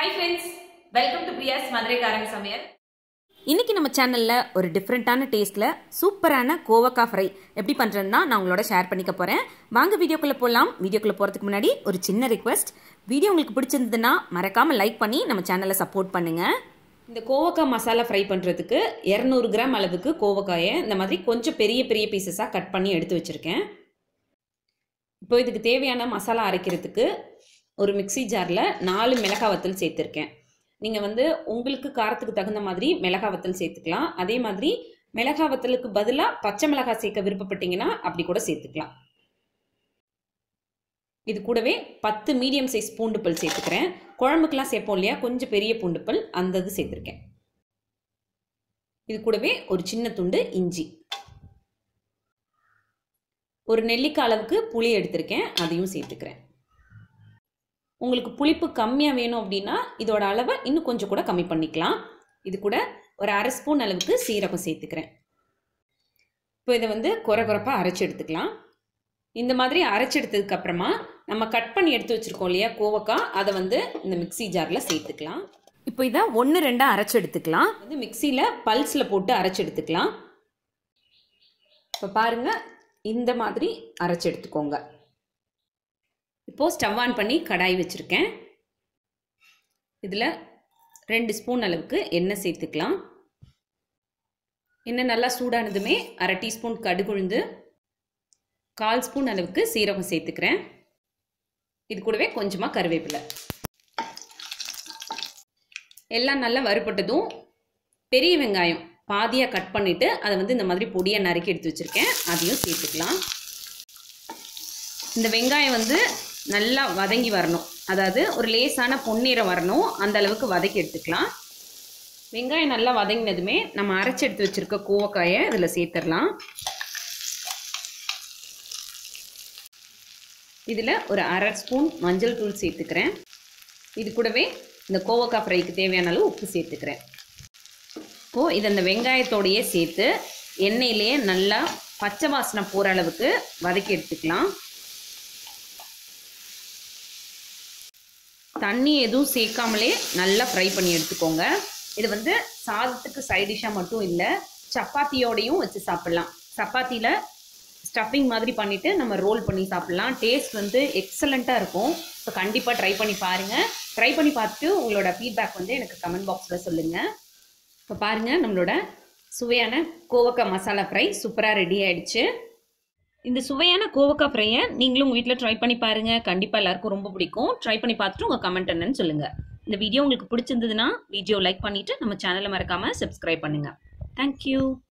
hi friends welcome to Priya's மதுரைக்காரங்க சமையல் இன்னைக்கு நம்ம சேனலில் ஒரு டிஃப்ரெண்ட்டான டேஸ்ட்டில் சூப்பரான கோவக்காய் ஃப்ரை எப்படி பண்ணுறதுன்னு தான் நான் உங்களோட ஷேர் பண்ணிக்க போகிறேன் வாங்க வீடியோக்குள்ளே போகலாம் வீடியோக்குள்ளே போகிறதுக்கு முன்னாடி ஒரு சின்ன ரிக்வெஸ்ட் வீடியோ உங்களுக்கு பிடிச்சிருந்ததுன்னா மறக்காமல் லைக் பண்ணி நம்ம சேனலை சப்போர்ட் பண்ணுங்கள் இந்த கோவக்காய் மசாலா ஃப்ரை பண்ணுறதுக்கு இரநூறு கிராம் அளவுக்கு கோவக்காயை இந்த மாதிரி கொஞ்சம் பெரிய பெரிய பீசஸாக கட் பண்ணி எடுத்து வச்சுருக்கேன் இப்போ இதுக்கு தேவையான மசாலா அரைக்கிறதுக்கு ஒரு மிக்ஸி ஜாரில் நாலு மிளகாய் வத்தல் சேர்த்துருக்கேன் நீங்கள் வந்து உங்களுக்கு காரத்துக்கு தகுந்த மாதிரி மிளகாய் வத்தல் சேர்த்துக்கலாம் அதே மாதிரி மிளகாய் வத்தலுக்கு பதிலாக பச்சை மிளகாய் சேர்க்க விருப்பப்பட்டீங்கன்னா அப்படி கூட சேர்த்துக்கலாம் இது கூடவே பத்து மீடியம் சைஸ் பூண்டு பல் சேர்த்துக்கிறேன் குழம்புக்கெலாம் சேர்ப்போம் இல்லையா கொஞ்சம் பெரிய பூண்டு பல் அந்த இது சேர்த்துருக்கேன் இது கூடவே ஒரு சின்ன துண்டு இஞ்சி ஒரு நெல்லிக்காய் அளவுக்கு புளி எடுத்திருக்கேன் அதையும் சேர்த்துக்கிறேன் உங்களுக்கு புளிப்பு கம்மியாக வேணும் அப்படின்னா இதோட அளவை இன்னும் கொஞ்சம் கூட கம்மி பண்ணிக்கலாம் இது கூட ஒரு அரை ஸ்பூன் அளவுக்கு சீரகம் சேர்த்துக்கிறேன் இப்போ இதை வந்து குறை குறைப்பாக அரைச்சி எடுத்துக்கலாம் இந்த மாதிரி அரைச்சி எடுத்ததுக்கு அப்புறமா நம்ம கட் பண்ணி எடுத்து வச்சுருக்கோம் இல்லையா கோவக்காய் அதை வந்து இந்த மிக்ஸி ஜாரில் சேர்த்துக்கலாம் இப்போ இதை ஒன்று ரெண்டாக அரைச்சி எடுத்துக்கலாம் வந்து மிக்சியில் பல்ஸில் போட்டு அரைச்சி எடுத்துக்கலாம் இப்போ பாருங்கள் இந்த மாதிரி அரைச்சி எடுத்துக்கோங்க இப்போது ஸ்டவ் ஆன் பண்ணி கடாய் வச்சுருக்கேன் இதில் ரெண்டு ஸ்பூன் அளவுக்கு எண்ணெய் சேர்த்துக்கலாம் எண்ணெய் நல்லா சூடானதுமே அரை டீஸ்பூன் கடுகுழுந்து கால் ஸ்பூன் அளவுக்கு சீரகம் சேர்த்துக்கிறேன் இது கூடவே கொஞ்சமாக கருவேப்பிலை எல்லாம் நல்லா வறுபட்டதும் பெரிய வெங்காயம் பாதியாக கட் பண்ணிவிட்டு அதை வந்து இந்த மாதிரி பொடியாக நறுக்கி எடுத்து வச்சுருக்கேன் அதையும் சேர்த்துக்கலாம் இந்த வெங்காயம் வந்து நல்லா வதங்கி வரணும் அதாவது ஒரு லேசான பொன்னிறம் வரணும் அந்த அளவுக்கு வதக்கி எடுத்துக்கலாம் வெங்காயம் நல்லா வதங்கினதுமே நம்ம அரைச்சி எடுத்து வச்சுருக்க கோவக்காயை இதில் சேர்த்துடலாம் இதில் ஒரு அரை ஸ்பூன் மஞ்சள் தூள் சேர்த்துக்கிறேன் இது கூடவே இந்த கோவக்காய் ஃப்ரைக்கு தேவையான அளவு உப்பு சேர்த்துக்கிறேன் இப்போது இதை இந்த வெங்காயத்தோடையே சேர்த்து எண்ணெயிலேயே நல்லா பச்சை வாசனை போகிற அளவுக்கு வதக்கி எடுத்துக்கலாம் தண்ணி எதுவும் சேர்க்காமலே நல்லா ஃப்ரை பண்ணி எடுத்துக்கோங்க இது வந்து சாதத்துக்கு சைட் டிஷ்ஷாக மட்டும் இல்லை சப்பாத்தியோடையும் வச்சு சாப்பிட்லாம் சப்பாத்தியில் ஸ்டஃபிங் மாதிரி பண்ணிவிட்டு நம்ம ரோல் பண்ணி சாப்பிட்லாம் டேஸ்ட் வந்து எக்ஸலண்ட்டாக இருக்கும் ஸோ கண்டிப்பாக ட்ரை பண்ணி பாருங்கள் ட்ரை பண்ணி பார்த்துட்டு உங்களோட ஃபீட்பேக் வந்து எனக்கு கமெண்ட் பாக்ஸில் சொல்லுங்கள் இப்போ பாருங்கள் நம்மளோட சுவையான கோவக்காய் மசாலா ஃப்ரை சூப்பராக ரெடி ஆயிடுச்சு இந்த சுவையான கோவக்காய் ஃப்ரையை நீங்களும் உங்கள் வீட்டில் ட்ரை பண்ணி பாருங்கள் கண்டிப்பாக எல்லாருக்கும் ரொம்ப பிடிக்கும் ட்ரை பண்ணி பார்த்துட்டு உங்கள் கமெண்ட் என்னன்னு சொல்லுங்கள் இந்த வீடியோ உங்களுக்கு பிடிச்சிருந்ததுன்னா வீடியோ லைக் பண்ணிவிட்டு நம்ம சேனலை மறக்காமல் சப்ஸ்கிரைப் பண்ணுங்கள் தேங்க்யூ